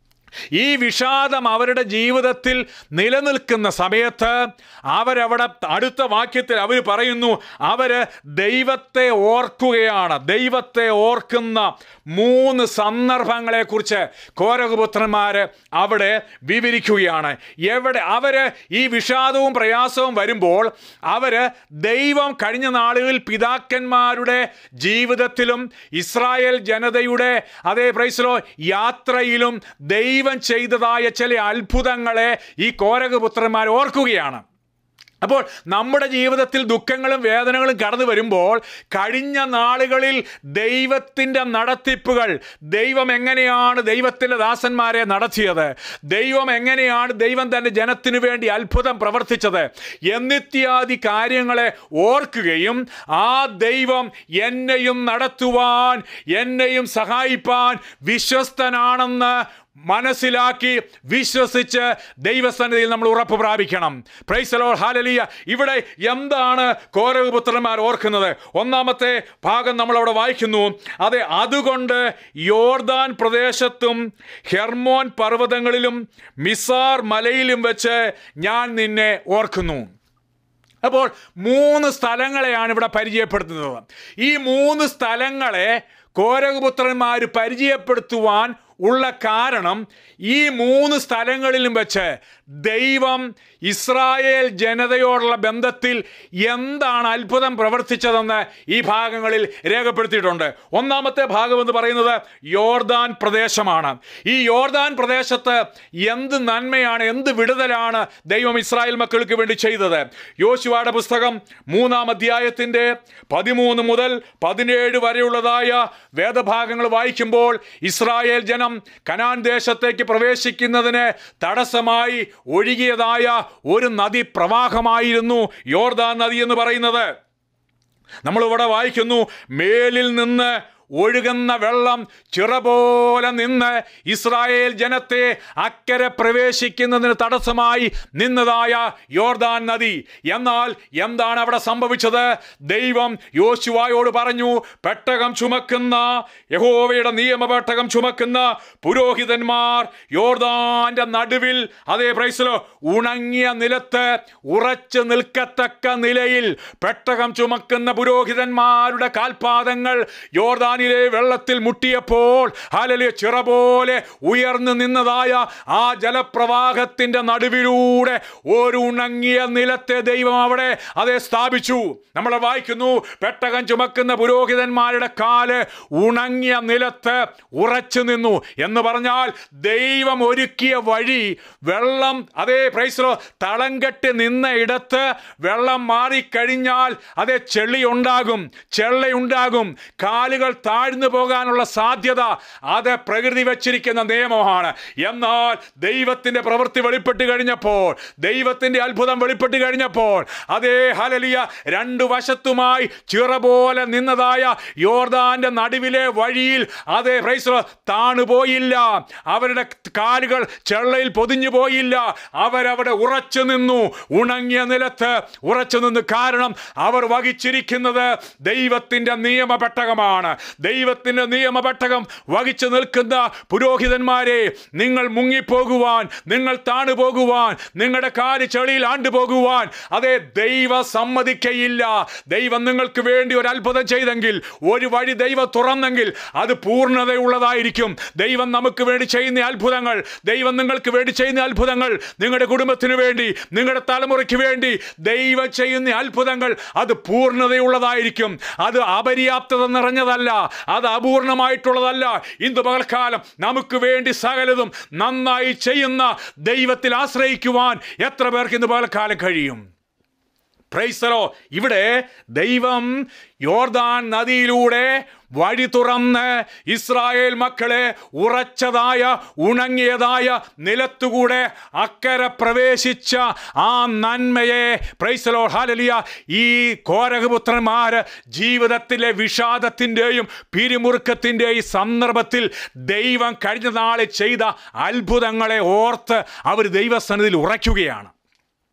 ഈ വിഷാദം അവരുടെ ജീവിതത്തിൽ നിലനിൽക്കുന്ന സമയത്ത് അവരവിടെ അടുത്ത വാക്യത്തിൽ അവർ പറയുന്നു അവര് ദൈവത്തെ ഓർക്കുകയാണ് ദൈവത്തെ ഓർക്കുന്ന മൂന്ന് സന്ദർഭങ്ങളെക്കുറിച്ച് കോരകപുത്രന്മാർ അവിടെ വിവരിക്കുകയാണ് എവിടെ അവര് ഈ വിഷാദവും പ്രയാസവും വരുമ്പോൾ അവര് ദൈവം കഴിഞ്ഞ നാളുകളിൽ പിതാക്കന്മാരുടെ ജീവിതത്തിലും ഇസ്രായേൽ ജനതയുടെ അതേ പ്രൈസിലോ യാത്രയിലും ദൈവം ചെയ്തതായ ചില അത്ഭുതങ്ങളെ ഈ കോരകപുത്രന്മാർ ഓർക്കുകയാണ് അപ്പോൾ നമ്മുടെ ജീവിതത്തിൽ ദുഃഖങ്ങളും വേദനകളും കടന്നു വരുമ്പോൾ കഴിഞ്ഞ നാളുകളിൽ ദൈവത്തിൻ്റെ നടത്തിപ്പുകൾ ദൈവം എങ്ങനെയാണ് ദൈവത്തിൻ്റെ ദാസന്മാരെ നടത്തിയത് ദൈവം എങ്ങനെയാണ് ദൈവം തൻ്റെ ജനത്തിനു വേണ്ടി അത്ഭുതം പ്രവർത്തിച്ചത് എന്നിത്യാദി കാര്യങ്ങളെ ഓർക്കുകയും ആ ദൈവം എന്നെയും നടത്തുവാൻ എന്നെയും സഹായിപ്പാൻ വിശ്വസ്തനാണെന്ന് മനസ്സിലാക്കി വിശ്വസിച്ച് ദൈവസന്നിധിയിൽ നമ്മൾ ഉറപ്പ് പ്രാപിക്കണം പ്രൈസലോ ഹാലലിയ ഇവിടെ എന്താണ് കോരകപുത്രന്മാർ ഓർക്കുന്നത് ഒന്നാമത്തെ ഭാഗം നമ്മൾ അവിടെ വായിക്കുന്നു അതെ അതുകൊണ്ട് യോർദാൻ പ്രദേശത്തും ഹെർമോൻ പർവ്വതങ്ങളിലും മിസാർ മലയിലും വെച്ച് ഞാൻ നിന്നെ ഓർക്കുന്നു അപ്പോൾ മൂന്ന് സ്ഥലങ്ങളെയാണ് ഇവിടെ പരിചയപ്പെടുത്തുന്നത് ഈ മൂന്ന് സ്ഥലങ്ങളെ കോരകപുത്രന്മാർ പരിചയപ്പെടുത്തുവാൻ ഉള്ള കാരണം ഈ മൂന്ന് സ്ഥലങ്ങളിലും വെച്ച് ദൈവം ഇസ്രായേൽ ജനതയോടുള്ള ബന്ധത്തിൽ എന്താണ് അത്ഭുതം പ്രവർത്തിച്ചതെന്ന് ഈ ഭാഗങ്ങളിൽ രേഖപ്പെടുത്തിയിട്ടുണ്ട് ഒന്നാമത്തെ ഭാഗം എന്ന് പറയുന്നത് യോർദാൻ പ്രദേശമാണ് ഈ യോർദാൻ പ്രദേശത്ത് എന്ത് നന്മയാണ് എന്ത് വിടുതലാണ് ദൈവം ഇസ്രായേൽ മക്കൾക്ക് വേണ്ടി ചെയ്തത് യോശുവയുടെ പുസ്തകം മൂന്നാം അധ്യായത്തിൻ്റെ പതിമൂന്ന് മുതൽ പതിനേഴ് വരെയുള്ളതായ വേദഭാഗങ്ങൾ വായിക്കുമ്പോൾ ഇസ്രായേൽ ജനം കനാൻ ദേശത്തേക്ക് പ്രവേശിക്കുന്നതിന് തടസ്സമായി ഒഴുകിയതായ ഒരു നദി പ്രവാഹമായിരുന്നു യോർദാൻ നദി എന്ന് പറയുന്നത് നമ്മളിവിടെ വായിക്കുന്നു മേലിൽ നിന്ന് ഒഴുകുന്ന വെള്ളം ചിറ പോലെ നിന്ന് ഇസ്രായേൽ ജനത്തെ അക്കരെ പ്രവേശിക്കുന്നതിന് തടസ്സമായി നിന്നതായ യോർദാൻ നദി എന്നാൽ എന്താണ് അവിടെ സംഭവിച്ചത് ദൈവം യോശുവായോട് പറഞ്ഞു പെട്ടകം ചുമക്കുന്ന യഹോവയുടെ നിയമപെട്ടകം ചുമക്കുന്ന പുരോഹിതന്മാർ യോർദാന്റെ നടുവിൽ അതേ പ്രൈസിലോ ഉണങ്ങിയ നിലത്ത് ഉറച്ചു നിൽക്കത്തക്ക നിലയിൽ പെട്ടകം ചുമക്കുന്ന പുരോഹിതന്മാരുടെ കാൽപാദങ്ങൾ യോർദാൻ യോർദാനിലെ വെള്ളത്തിൽ മുട്ടിയപ്പോൾ ഹാലലിയ ചിറ പോലെ ഉയർന്നു നിന്നതായ ആ ജലപ്രവാഹത്തിന്റെ നടുവിലൂടെ ഒരു ഉണങ്ങിയ നിലത്തെ ദൈവം അവിടെ അതെ സ്ഥാപിച്ചു നമ്മൾ വായിക്കുന്നു പെട്ടകം ചുമക്കുന്ന പുരോഹിതന്മാരുടെ കാല് ഉണങ്ങിയ നിലത്ത് ഉറച്ചു നിന്നു എന്ന് പറഞ്ഞാൽ ദൈവം ഒരുക്കിയ വഴി വെള്ളം അതേ പ്രൈസറോ തളം കെട്ടി നിന്ന ഇടത്ത് വെള്ളം മാറിക്കഴിഞ്ഞാൽ അതേ ചെളി ഉണ്ടാകും ചെള്ളയുണ്ടാകും കാലുകൾ താഴ്ന്നു പോകാനുള്ള സാധ്യത അത് പ്രകൃതി വച്ചിരിക്കുന്ന നിയമമാണ് എന്നാൽ ദൈവത്തിന്റെ പ്രവൃത്തി വെളിപ്പെട്ട് കഴിഞ്ഞപ്പോൾ ദൈവത്തിന്റെ അത്ഭുതം വെളിപ്പെട്ട് കഴിഞ്ഞപ്പോൾ അതേ ഹലലിയ രണ്ടു വശത്തുമായി ചിറ പോലെ നിന്നതായ യോർദാന്റെ നടുവിലെ വഴിയിൽ അതേ ഫ്രൈസർ താണുപോയില്ല അവരുടെ കാലുകൾ ചെള്ളയിൽ പൊതിഞ്ഞു പോയില്ല അവരവിടെ ഉറച്ചു നിന്നു ഉണങ്ങിയ നിലത്ത് ഉറച്ചു നിന്നു കാരണം അവർ വഹിച്ചിരിക്കുന്നത് ദൈവത്തിന്റെ നിയമപെട്ടകമാണ് ദൈവത്തിന്റെ നിയമപെട്ടകം വഹിച്ചു നിൽക്കുന്ന പുരോഹിതന്മാരെ നിങ്ങൾ മുങ്ങിപ്പോകുവാൻ നിങ്ങൾ താണുപോകുവാൻ നിങ്ങളുടെ കാല് ചെളിയിൽ ആണ്ടുപോകുവാൻ അതേ ദൈവ സമ്മതിക്കയില്ല ദൈവം നിങ്ങൾക്ക് വേണ്ടി ഒരു അത്ഭുതം ചെയ്തെങ്കിൽ ഒരു വഴി ദൈവം തുറന്നെങ്കിൽ അത് പൂർണ്ണതയുള്ളതായിരിക്കും ദൈവം നമുക്ക് വേണ്ടി ചെയ്യുന്ന അത്ഭുതങ്ങൾ ദൈവം നിങ്ങൾക്ക് വേണ്ടി ചെയ്യുന്ന അത്ഭുതങ്ങൾ നിങ്ങളുടെ കുടുംബത്തിന് വേണ്ടി നിങ്ങളുടെ തലമുറയ്ക്ക് വേണ്ടി ദൈവം ചെയ്യുന്ന അത്ഭുതങ്ങൾ അത് പൂർണ്ണതയുള്ളതായിരിക്കും അത് അപര്യാപ്തത നിറഞ്ഞതല്ല അത് അപൂർണമായിട്ടുള്ളതല്ല ഇന്ന് പകൽക്കാലം നമുക്ക് വേണ്ടി സകലതും നന്നായി ചെയ്യുന്ന ദൈവത്തിൽ ആശ്രയിക്കുവാൻ എത്ര പേർക്ക് ഇന്ന് പകൽക്കാലം കഴിയും പ്രൈസറോ ഇവിടെ ദൈവം യോർദാൻ നദിയിലൂടെ വഴി തുറന്ന് ഇസ്രായേൽ മക്കളെ ഉറച്ചതായ ഉണങ്ങിയതായ നിലത്തുകൂടെ അക്കരെ പ്രവേശിച്ച ആ നന്മയെ പ്രൈസലോ ഹാലലിയ ഈ കോരകപുത്രന്മാർ ജീവിതത്തിലെ വിഷാദത്തിൻ്റെയും പിരിമുറുക്കത്തിൻ്റെയും സന്ദർഭത്തിൽ ദൈവം കഴിഞ്ഞ നാളിൽ ചെയ്ത അത്ഭുതങ്ങളെ ഓർത്ത് അവർ ദൈവസന്നിധിയിൽ ഉറയ്ക്കുകയാണ്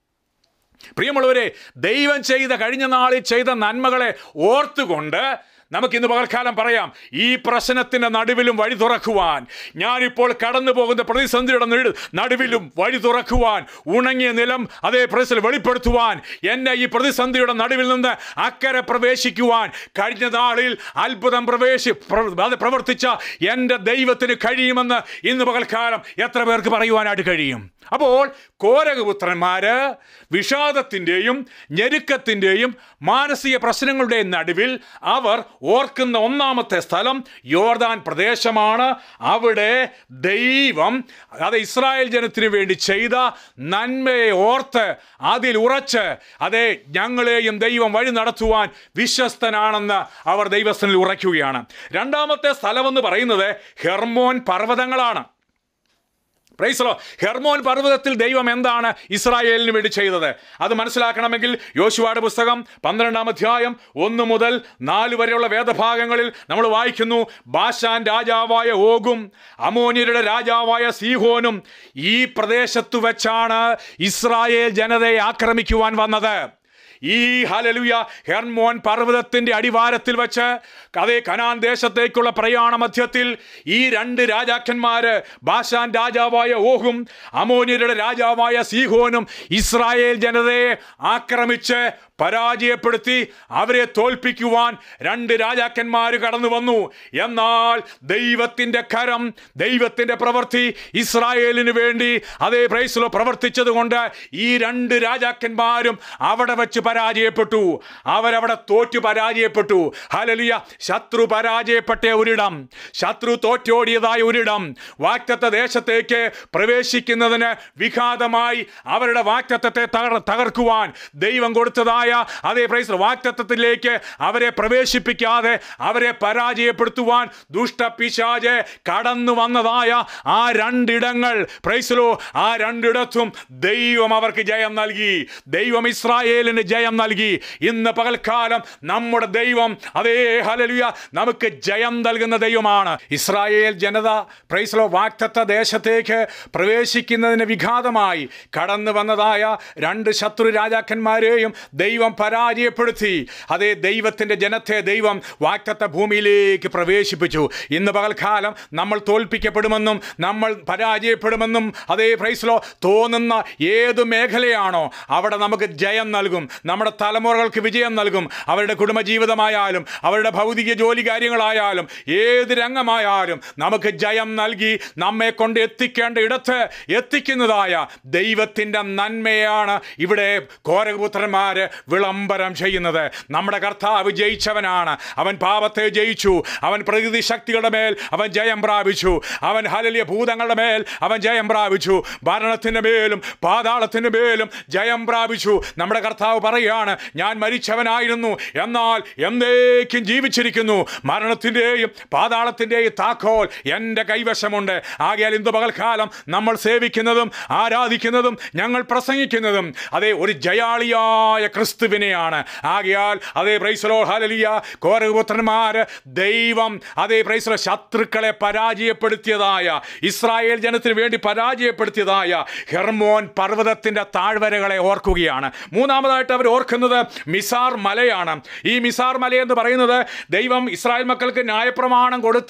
പ്രിയമുള്ളവരെ ദൈവം ചെയ്ത കഴിഞ്ഞ നാളിൽ ചെയ്ത നന്മകളെ ഓർത്തുകൊണ്ട് നമുക്ക് ഇന്ന് പകൽക്കാലം പറയാം ഈ പ്രശ്നത്തിന്റെ നടുവിലും വഴി തുറക്കുവാൻ ഞാനിപ്പോൾ കടന്നു പോകുന്ന പ്രതിസന്ധിയുടെ നട്- നടുവിലും വഴി തുറക്കുവാൻ ഉണങ്ങിയ നിലം അതേ പ്രസിൽ വെളിപ്പെടുത്തുവാൻ എന്നെ ഈ പ്രതിസന്ധിയുടെ നടുവിൽ നിന്ന് അക്കരെ പ്രവേശിക്കുവാൻ കഴിഞ്ഞ നാളിൽ അത്ഭുതം പ്രവേശി പ്ര- അത് പ്രവർത്തിച്ച എൻ്റെ ദൈവത്തിന് കഴിയുമെന്ന് ഇന്ന് പകൽക്കാലം എത്ര പേർക്ക് പറയുവാനായിട്ട് കഴിയും അപ്പോൾ കോരകപുത്രന്മാര് വിഷാദത്തിൻ്റെയും ഞെരുക്കത്തിൻ്റെയും മാനസിക പ്രശ്നങ്ങളുടെയും നടുവിൽ അവർ ഓർക്കുന്ന ഒന്നാമത്തെ സ്ഥലം യോർദാൻ പ്രദേശമാണ് അവിടെ ദൈവം അത് ഇസ്രായേൽ ജനത്തിന് വേണ്ടി ചെയ്ത നന്മയെ ഓർത്ത് അതിൽ ഉറച്ച് അതെ ഞങ്ങളെയും ദൈവം വഴി നടത്തുവാൻ വിശ്വസ്തനാണെന്ന് അവർ ദൈവസ്ഥനിൽ ഉറയ്ക്കുകയാണ് രണ്ടാമത്തെ സ്ഥലമെന്ന് പറയുന്നത് ഹെർമോൻ പർവ്വതങ്ങളാണ് പ്രൈസലോ ഹെർമോൻ പർവ്വതത്തിൽ ദൈവം എന്താണ് ഇസ്രായേലിന് വേണ്ടി ചെയ്തത് അത് മനസ്സിലാക്കണമെങ്കിൽ യോശുവയുടെ പുസ്തകം പന്ത്രണ്ടാം അധ്യായം ഒന്ന് മുതൽ നാല് വരെയുള്ള വേദഭാഗങ്ങളിൽ നമ്മൾ വായിക്കുന്നു ബാഷാൻ രാജാവായ ഓഗും അമോനിയരുടെ രാജാവായ സീഹോനും ഈ പ്രദേശത്തു വെച്ചാണ് ഇസ്രായേൽ ജനതയെ ആക്രമിക്കുവാൻ വന്നത് ഈ ഹലലുയ ഹെർമോൻ പർവ്വതത്തിന്റെ അടിവാരത്തിൽ വെച്ച് അതേ കനാൻ ദേശത്തേക്കുള്ള പ്രയാണ മധ്യത്തിൽ ഈ രണ്ട് രാജാക്കന്മാര് ബാഷാൻ രാജാവായ ഓഹും അമോനിയരുടെ രാജാവായ സീഹോനും ഇസ്രായേൽ ജനതയെ ആക്രമിച്ച് പരാജയപ്പെടുത്തി അവരെ തോൽപ്പിക്കുവാൻ രണ്ട് രാജാക്കന്മാർ കടന്നു വന്നു എന്നാൽ ദൈവത്തിൻ്റെ കരം ദൈവത്തിൻ്റെ പ്രവൃത്തി ഇസ്രായേലിന് വേണ്ടി അതേ പ്രൈസിലോ പ്രവർത്തിച്ചത് കൊണ്ട് ഈ രണ്ട് രാജാക്കന്മാരും അവിടെ വെച്ച് പരാജയപ്പെട്ടു അവരവിടെ തോറ്റു പരാജയപ്പെട്ടു ഹലലിയ ശത്രു പരാജയപ്പെട്ട ഒരിടം ശത്രു തോറ്റോടിയതായ ഒരിടം വാക്തത്വ ദേശത്തേക്ക് പ്രവേശിക്കുന്നതിന് വിഘാതമായി അവരുടെ വാക്തത്വത്തെ തകർ തകർക്കുവാൻ ദൈവം കൊടുത്തതായ അതേ പ്രൈസ് വാക്തത്വത്തിലേക്ക് അവരെ പ്രവേശിപ്പിക്കാതെ അവരെ പരാജയപ്പെടുത്തുവാൻ ദുഷ്ടപിശാജ് കടന്നു വന്നതായ ആ രണ്ടിടങ്ങൾ പ്രൈസിലോ ആ രണ്ടിടത്തും ദൈവം അവർക്ക് ജയം നൽകി ദൈവം ഇസ്രായേലിന് ജയം നൽകി ഇന്ന് പകൽക്കാലം നമ്മുടെ ദൈവം അതേ ഹലലുയ നമുക്ക് ജയം നൽകുന്ന ദൈവമാണ് ഇസ്രായേൽ ജനത പ്രൈസ്ലോ വാക്തത്വ ദേശത്തേക്ക് പ്രവേശിക്കുന്നതിന് വിഘാതമായി കടന്നു വന്നതായ രണ്ട് ശത്രു രാജാക്കന്മാരെയും ദൈവം പരാജയപ്പെടുത്തി അതേ ദൈവത്തിൻ്റെ ജനത്തെ ദൈവം വാക്തത്വ ഭൂമിയിലേക്ക് പ്രവേശിപ്പിച്ചു ഇന്ന് പകൽക്കാലം നമ്മൾ തോൽപ്പിക്കപ്പെടുമെന്നും നമ്മൾ പരാജയപ്പെടുമെന്നും അതേ പ്രൈസ്ലോ തോന്നുന്ന ഏത് മേഖലയാണോ അവിടെ നമുക്ക് ജയം നൽകും നമ്മുടെ തലമുറകൾക്ക് വിജയം നൽകും അവരുടെ കുടുംബജീവിതമായാലും അവരുടെ ഭൗതിക ജോലി കാര്യങ്ങളായാലും ഏത് രംഗമായാലും നമുക്ക് ജയം നൽകി നമ്മെ കൊണ്ട് എത്തിക്കേണ്ട ഇടത്ത് എത്തിക്കുന്നതായ ദൈവത്തിൻ്റെ നന്മയാണ് ഇവിടെ കോരകപുത്രന്മാര് വിളംബരം ചെയ്യുന്നത് നമ്മുടെ കർത്താവ് ജയിച്ചവനാണ് അവൻ പാപത്തെ ജയിച്ചു അവൻ പ്രകൃതി ശക്തികളുടെ മേൽ അവൻ ജയം പ്രാപിച്ചു അവൻ ഹലലിയ ഭൂതങ്ങളുടെ മേൽ അവൻ ജയം പ്രാപിച്ചു മരണത്തിൻ്റെ മേലും പാതാളത്തിൻ്റെ മേലും ജയം പ്രാപിച്ചു നമ്മുടെ കർത്താവ് പറയുകയാണ് ഞാൻ മരിച്ചവനായിരുന്നു എന്നാൽ എന്നേക്കും ജീവിച്ചിരിക്കുന്നു മരണത്തിൻ്റെയും പാതാളത്തിൻ്റെയും താക്കോൽ എൻ്റെ കൈവശമുണ്ട് ആകയാൽ ഇന്ന് പകൽക്കാലം നമ്മൾ സേവിക്കുന്നതും ആരാധിക്കുന്നതും ഞങ്ങൾ പ്രസംഗിക്കുന്നതും അതേ ഒരു ജയാളിയായ ക്രിസ്തുവിനെയാണ് ആകയാൽ അതേ പ്രൈസലോ ഹലലിയ കോരപുത്രന്മാര് ദൈവം അതേ പ്രൈസലോ ശത്രുക്കളെ പരാജയപ്പെടുത്തിയതായ ഇസ്രായേൽ ജനത്തിന് വേണ്ടി പരാജയപ്പെടുത്തിയതായ ഹെർമോൻ പർവ്വതത്തിന്റെ താഴ്വരകളെ ഓർക്കുകയാണ് മൂന്നാമതായിട്ട് അവർ ഓർക്കുന്നത് മിസാർ മലയാണ് ഈ മിസാർ മല എന്ന് പറയുന്നത് ദൈവം ഇസ്രായേൽ മക്കൾക്ക് ന്യായപ്രമാണം കൊടുത്ത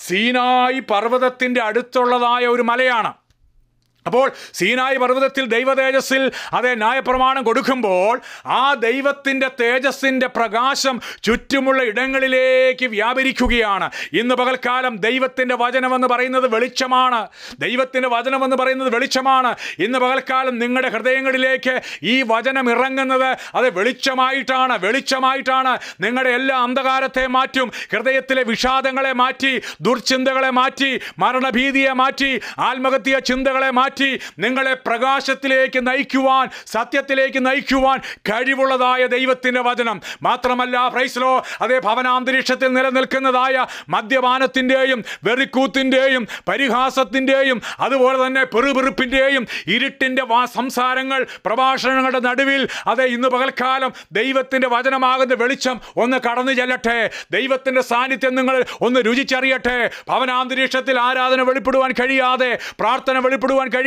സീനായി പർവ്വതത്തിന്റെ അടുത്തുള്ളതായ ഒരു മലയാണ് അപ്പോൾ സീനായി പർവ്വതത്തിൽ ദൈവ തേജസ്സിൽ അതേ ന്യായപ്രമാണം കൊടുക്കുമ്പോൾ ആ ദൈവത്തിൻ്റെ തേജസ്സിൻ്റെ പ്രകാശം ചുറ്റുമുള്ള ഇടങ്ങളിലേക്ക് വ്യാപരിക്കുകയാണ് ഇന്ന് പകൽക്കാലം ദൈവത്തിൻ്റെ വചനമെന്ന് പറയുന്നത് വെളിച്ചമാണ് ദൈവത്തിൻ്റെ വചനമെന്ന് പറയുന്നത് വെളിച്ചമാണ് ഇന്ന് പകൽക്കാലം നിങ്ങളുടെ ഹൃദയങ്ങളിലേക്ക് ഈ വചനം ഇറങ്ങുന്നത് അത് വെളിച്ചമായിട്ടാണ് വെളിച്ചമായിട്ടാണ് നിങ്ങളുടെ എല്ലാ അന്ധകാരത്തെ മാറ്റും ഹൃദയത്തിലെ വിഷാദങ്ങളെ മാറ്റി ദുർചിന്തകളെ മാറ്റി മരണഭീതിയെ മാറ്റി ആത്മഹത്യ ചിന്തകളെ മാറ്റി നിങ്ങളെ പ്രകാശത്തിലേക്ക് നയിക്കുവാൻ സത്യത്തിലേക്ക് നയിക്കുവാൻ കഴിവുള്ളതായ ദൈവത്തിൻ്റെ വചനം മാത്രമല്ല പ്രൈസ്ലോ അതേ ഭവനാന്തരീക്ഷത്തിൽ നിലനിൽക്കുന്നതായ മദ്യപാനത്തിൻ്റെയും വെറിക്കൂത്തിൻ്റെയും പരിഹാസത്തിൻ്റെയും അതുപോലെ തന്നെ പെറുപെറുപ്പിൻ്റെയും ഇരുട്ടിൻ്റെ വാ സംസാരങ്ങൾ പ്രഭാഷണങ്ങളുടെ നടുവിൽ അതെ ഇന്ന് പകൽക്കാലം ദൈവത്തിൻ്റെ വചനമാകുന്ന വെളിച്ചം ഒന്ന് കടന്നു ചെല്ലട്ടെ ദൈവത്തിൻ്റെ സാന്നിധ്യം നിങ്ങൾ ഒന്ന് രുചിച്ചറിയട്ടെ ഭവനാന്തരീക്ഷത്തിൽ ആരാധന വെളിപ്പെടുവാൻ കഴിയാതെ പ്രാർത്ഥന വെളിപ്പെടുവാൻ കഴിയാതെ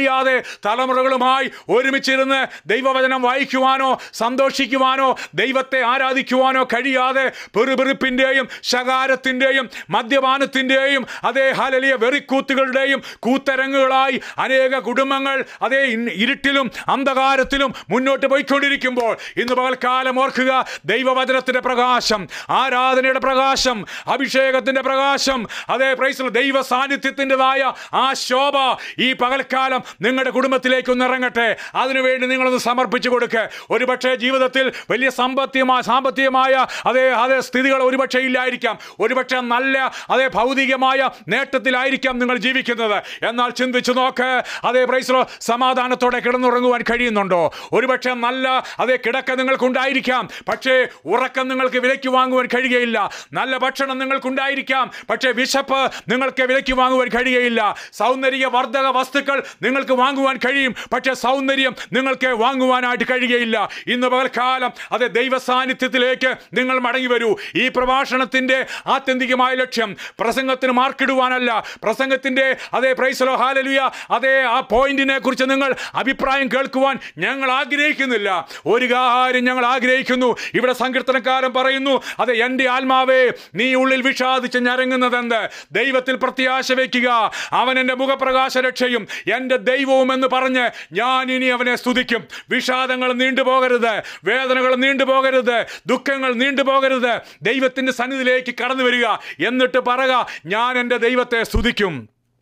കഴിയാതെ തലമുറകളുമായി ഒരുമിച്ചിരുന്ന് ദൈവവചനം വായിക്കുവാനോ സന്തോഷിക്കുവാനോ ദൈവത്തെ ആരാധിക്കുവാനോ കഴിയാതെ പെറുപെറുപ്പിൻ്റെയും ശകാരത്തിൻ്റെയും മദ്യപാനത്തിൻ്റെയും അതേ ഹാലലിയ വെറിക്കൂത്തുകളുടെയും കൂത്തരങ്ങുകളായി അനേക കുടുംബങ്ങൾ അതേ ഇൻ- ഇരുട്ടിലും അന്ധകാരത്തിലും മുന്നോട്ട് പോയിക്കൊണ്ടിരിക്കുമ്പോൾ ഇന്ന് പകൽക്കാലം ഓർക്കുക ദൈവവചനത്തിന്റെ പ്രകാശം ആരാധനയുടെ പ്രകാശം അഭിഷേകത്തിന്റെ പ്രകാശം അതേ പ്രൈസ് ദൈവ സാന്നിധ്യത്തിൻ്റെതായ ആ ശോഭ ഈ പകൽക്കാലം നിങ്ങളുടെ കുടുംബത്തിലേക്ക് ഒന്ന് ഇറങ്ങട്ടെ അതിനുവേണ്ടി നിങ്ങളൊന്ന് സമർപ്പിച്ചു കൊടുക്കുക ഒരുപക്ഷെ ജീവിതത്തിൽ വലിയ സാമ്പത്തികമായ സാമ്പത്തികമായ അതേ അതേ സ്ഥിതികൾ ഒരുപക്ഷെ ഇല്ലായിരിക്കാം ഒരുപക്ഷെ നല്ല അതേ ഭൗതികമായ നേട്ടത്തിലായിരിക്കാം നിങ്ങൾ ജീവിക്കുന്നത് എന്നാൽ ചിന്തിച്ചു നോക്ക് അതേ പ്രൈസലോ സമാധാനത്തോടെ കിടന്നുറങ്ങുവാൻ കഴിയുന്നുണ്ടോ ഒരുപക്ഷെ നല്ല അതേ കിടക്ക നിങ്ങൾക്കുണ്ടായിരിക്കാം പക്ഷേ ഉറക്കം നിങ്ങൾക്ക് വിലയ്ക്ക് വാങ്ങുവാൻ കഴിയുകയില്ല നല്ല ഭക്ഷണം നിങ്ങൾക്കുണ്ടായിരിക്കാം പക്ഷേ വിശപ്പ് നിങ്ങൾക്ക് വിലയ്ക്ക് വാങ്ങുവാൻ കഴിയുകയില്ല സൗന്ദര്യ വർദ്ധക വസ്തുക്കൾ നിങ്ങൾക്ക് വാങ്ങുവാൻ കഴിയും പക്ഷേ സൗന്ദര്യം നിങ്ങൾക്ക് വാങ്ങുവാനായിട്ട് കഴിയുകയില്ല ഇന്ന് പകൽക്കാലം അത് ദൈവ സാന്നിധ്യത്തിലേക്ക് നിങ്ങൾ മടങ്ങി വരൂ ഈ പ്രഭാഷണത്തിന്റെ ആത്യന്തികമായ ലക്ഷ്യം പ്രസംഗത്തിന് മാർക്കിടുവാനല്ല പ്രസംഗത്തിന്റെ അതേ പ്രൈസലോ ഹാലലുയ അതേ ആ പോയിന്റിനെ കുറിച്ച് നിങ്ങൾ അഭിപ്രായം കേൾക്കുവാൻ ഞങ്ങൾ ആഗ്രഹിക്കുന്നില്ല ഒരു കാര്യം ഞങ്ങൾ ആഗ്രഹിക്കുന്നു ഇവിടെ സങ്കീർത്തനക്കാരൻ പറയുന്നു അത് എൻ്റെ ആത്മാവേ നീ ഉള്ളിൽ വിഷാദിച്ച് ഞരങ്ങുന്നതെന്ത് ദൈവത്തിൽ പ്രത്യാശ വയ്ക്കുക അവൻ എൻ്റെ മുഖപ്രകാശ രക്ഷയും എൻ്റെ ദൈവവും എന്ന് പറഞ്ഞ് ഞാൻ ഇനി അവനെ സ്തുതിക്കും വിഷാദങ്ങൾ നീണ്ടുപോകരുത് വേദനകൾ നീണ്ടുപോകരുത് ദുഃഖങ്ങൾ നീണ്ടുപോകരുത് ദൈവത്തിൻ്റെ സന്നിധിയിലേക്ക് കടന്നു വരിക എന്നിട്ട് പറക ഞാൻ എൻ്റെ ദൈവത്തെ സ്തുതിക്കും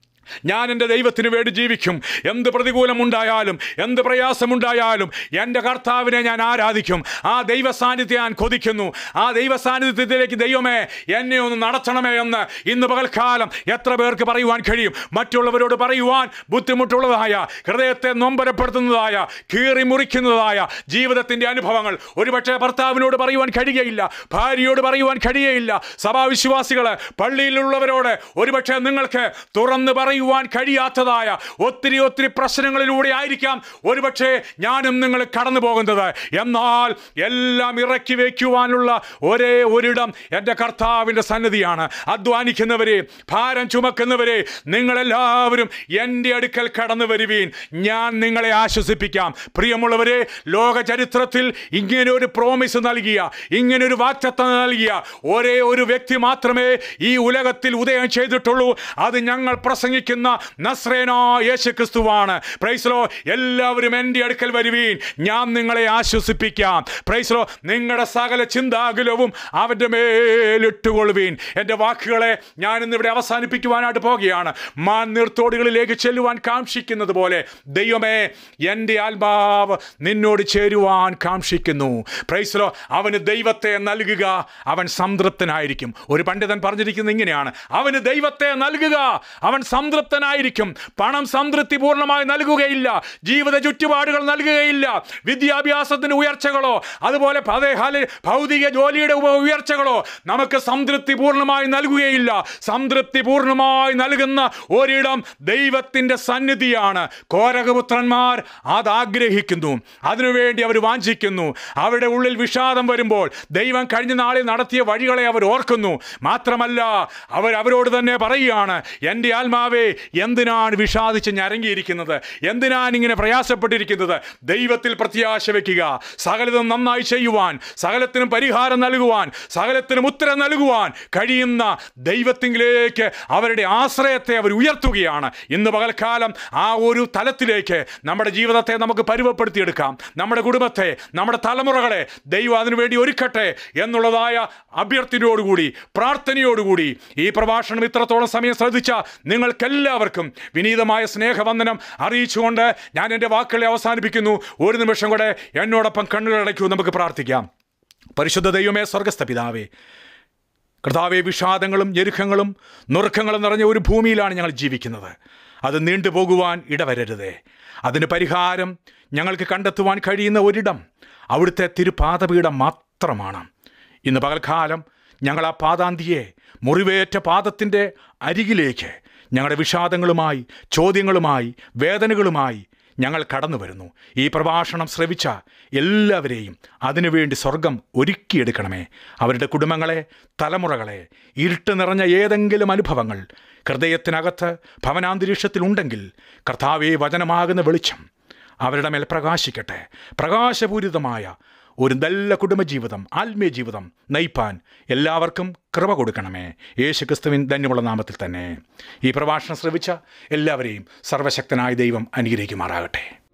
ഞാൻ എൻ്റെ ദൈവത്തിന് വേണ്ടി ജീവിക്കും എന്ത് പ്രതികൂലമുണ്ടായാലും എന്ത് പ്രയാസമുണ്ടായാലും എൻ്റെ കർത്താവിനെ ഞാൻ ആരാധിക്കും ആ ദൈവ സാന്നിധ്യം ഞാൻ കൊതിക്കുന്നു ആ ദൈവ സാന്നിധ്യത്തിലേക്ക് ദൈവമേ എന്നെ ഒന്ന് നടത്തണമേ എന്ന് ഇന്ന് പകൽക്കാലം എത്ര പേർക്ക് പറയുവാൻ കഴിയും മറ്റുള്ളവരോട് പറയുവാൻ ബുദ്ധിമുട്ടുള്ളതായ ഹൃദയത്തെ നൊമ്പരപ്പെടുത്തുന്നതായ കീറി മുറിക്കുന്നതായ ജീവിതത്തിൻ്റെ അനുഭവങ്ങൾ ഒരുപക്ഷെ ഭർത്താവിനോട് പറയുവാൻ കഴിയുകയില്ല ഭാര്യയോട് പറയുവാൻ കഴിയുകയില്ല സഭാവിശ്വാസികള് പള്ളിയിലുള്ളവരോട് ഒരുപക്ഷെ നിങ്ങൾക്ക് തുറന്നു പറയുവാൻ കഴിയാത്തതായ ഒത്തിരി ഒത്തിരി പ്രശ്നങ്ങളിലൂടെ ആയിരിക്കാം ഒരുപക്ഷെ ഞാനും നിങ്ങൾ കടന്നു പോകുന്നത് എന്നാൽ എല്ലാം ഇറക്കി വയ്ക്കുവാനുള്ള ഒരേ ഒരിടം എൻ്റെ കർത്താവിൻ്റെ സന്നിധിയാണ് അധ്വാനിക്കുന്നവരെ ഭാരം ചുമക്കുന്നവരെ നിങ്ങളെല്ലാവരും എൻ്റെ അടുക്കൽ കടന്നു വരുവീൻ ഞാൻ നിങ്ങളെ ആശ്വസിപ്പിക്കാം പ്രിയമുള്ളവരെ ലോക ചരിത്രത്തിൽ ഇങ്ങനെ ഒരു പ്രോമിസ് നൽകിയ ഇങ്ങനെ ഒരു വാക്തത്വം നൽകിയ ഒരേ ഒരു വ്യക്തി മാത്രമേ ഈ ഉലകത്തിൽ ഉദയം ചെയ്തിട്ടുള്ളൂ അത് ഞങ്ങൾ പ്രസംഗിക്കുന്ന നസ്രേനോ യേശു ക്രിസ്തുവാണ് പ്രൈസ്ലോ എല്ലാവരും എൻ്റെ അടുക്കൽ വരുവീൻ ഞാൻ നിങ്ങളെ ആശ്വസിപ്പിക്കാം പ്രൈസ്ലോ നിങ്ങളുടെ സകല ചിന്താകുലവും അവൻ്റെ മേലിട്ടുകൊള്ളുവീൻ എൻ്റെ വാക്കുകളെ ഞാൻ ഇന്നിവിടെ അവസാനിപ്പിക്കുവാനായിട്ട് പോകുകയാണ് മാൻ നീർത്തോടുകളിലേക്ക് ചെല്ലുവാൻ കാക്ഷിക്കുന്നത് പോലെ ദൈവമേ എൻ്റെ ആത്മാവ് നിന്നോട് ചേരുവാൻ കാക്ഷിക്കുന്നു പ്രൈസ്ലോ അവന് ദൈവത്തെ നൽകുക അവൻ സംതൃപ്തനായിരിക്കും ഒരു പണ്ഡിതൻ പറഞ്ഞിരിക്കുന്നത് ഇങ്ങനെയാണ് അവന് ദൈവത്തെ നൽകുക അവൻ സംതൃപ്തനായിരിക്കും പണം സംതൃപ്തി പൂർണ്ണമായി നൽകുകയില്ല ജീവിത ചുറ്റുപാടുകൾ നൽകുകയില്ല വിദ്യാഭ്യാസത്തിന് ഉയർച്ചകളോ അതുപോലെ അതേ ഹാല് ഭൗതിക ജോലിയുടെ ഉപ- ഉയർച്ചകളോ നമുക്ക് സംതൃപ്തി പൂർണ്ണമായി നൽകുകയില്ല സംതൃപ്തി പൂർണ്ണമായി നൽകുന്ന ഒരിടം ദൈവത്തിൻ്റെ സന്നിധിയാണ് കോരകപുത്രന്മാർ അത് ആഗ്രഹിക്കുന്നു അതിനുവേണ്ടി അവർ വാഞ്ചിക്കുന്നു അവരുടെ ഉള്ളിൽ വിഷാദം വരുമ്പോൾ ദൈവം കഴിഞ്ഞ നാളിൽ നടത്തിയ വഴികളെ അവർ ഓർക്കുന്നു മാത്രമല്ല അവർ അവരോട് തന്നെ പറയുകയാണ് എൻ്റെ ആത്മാവേ എന്തിനാണ് വിഷാദിച്ച് ഞരങ്ങിയിരിക്കുന്നത് എന്തിനാണ് ഇങ്ങനെ പ്രയാസപ്പെട്ടിരിക്കുന്നത് ദൈവത്തിൽ പ്രത്യാശ വയ്ക്കുക സകലതും നന്നായി ചെയ്യുവാൻ സകലത്തിനും പരിഹാരം നൽകുവാൻ സകലത്തിനും ഉത്തരം നൽകുവാൻ കഴിയുന്ന ദൈവത്തിങ്കിലേക്ക് അവരുടെ ആശ്രയത്തെ അവർ ഉയർത്തുകയാണ് ഇന്ന് പകൽക്കാലം ആ ഒരു തലത്തിലേക്ക് നമ്മുടെ ജീവിതത്തെ നമുക്ക് പരുവപ്പെടുത്തിയെടുക്കാം നമ്മുടെ കുടുംബത്തെ നമ്മുടെ തലമുറകളെ ദൈവം അതിനുവേണ്ടി ഒരുക്കട്ടെ എന്നുള്ളതായ അഭ്യർത്ഥനയോടുകൂടി പ്രാർത്ഥനയോടുകൂടി ഈ പ്രഭാഷണം ഇത്രത്തോളം സമയം ശ്രദ്ധിച്ച നിങ്ങൾക്കെല്ലാവർക്കും വിനീതമായ സ്നേഹവന്ദനം അറിയിച്ചുകൊണ്ട് ഞാൻ എൻ്റെ വാക്കുകളെ അവസാനിപ്പിക്കുന്നു ഒരു നിമിഷം കൂടെ എന്നോടൊപ്പം കണ്ണുകളടയ്ക്കൂ നമുക്ക് പ്രാർത്ഥിക്കാം പരിശുദ്ധ ദൈവമേ സ്വർഗസ്ഥ പിതാവേ കർത്താവെ വിഷാദങ്ങളും ഞെരുക്കങ്ങളും നുറുക്കങ്ങളും നിറഞ്ഞ ഒരു ഭൂമിയിലാണ് ഞങ്ങൾ ജീവിക്കുന്നത് അത് നീണ്ടുപോകുവാൻ ഇടവരരുതേ അതിന് പരിഹാരം ഞങ്ങൾക്ക് കണ്ടെത്തുവാൻ കഴിയുന്ന ഒരിടം അവിടുത്തെ തിരുപാദപീഠം മാത്രമാണ് ഇന്ന് പകൽക്കാലം ഞങ്ങൾ ആ പാതാന്തിയെ മുറിവേറ്റ പാദത്തിൻ്റെ അരികിലേക്ക് ഞങ്ങളുടെ വിഷാദങ്ങളുമായി ചോദ്യങ്ങളുമായി വേദനകളുമായി ഞങ്ങൾ കടന്നു വരുന്നു ഈ പ്രഭാഷണം ശ്രവിച്ച എല്ലാവരെയും അതിനുവേണ്ടി സ്വർഗം ഒരുക്കിയെടുക്കണമേ അവരുടെ കുടുംബങ്ങളെ തലമുറകളെ ഇരുട്ട് നിറഞ്ഞ ഏതെങ്കിലും അനുഭവങ്ങൾ ഹൃദയത്തിനകത്ത് ഭവനാന്തരീക്ഷത്തിലുണ്ടെങ്കിൽ കർത്താവേ വചനമാകുന്ന വെളിച്ചം അവരുടെ മേൽ പ്രകാശിക്കട്ടെ പ്രകാശപൂരിതമായ ഒരു നല്ല കുടുംബജീവിതം ആത്മീയ ജീവിതം നയിപ്പാൻ എല്ലാവർക്കും കൃപ കൊടുക്കണമേ യേശു ക്രിസ്തുവിൻ ധന്യമുള്ള നാമത്തിൽ തന്നെ ഈ പ്രഭാഷണം ശ്രവിച്ച എല്ലാവരെയും സർവശക്തനായ ദൈവം അനുഗ്രഹിക്കുമാറാകട്ടെ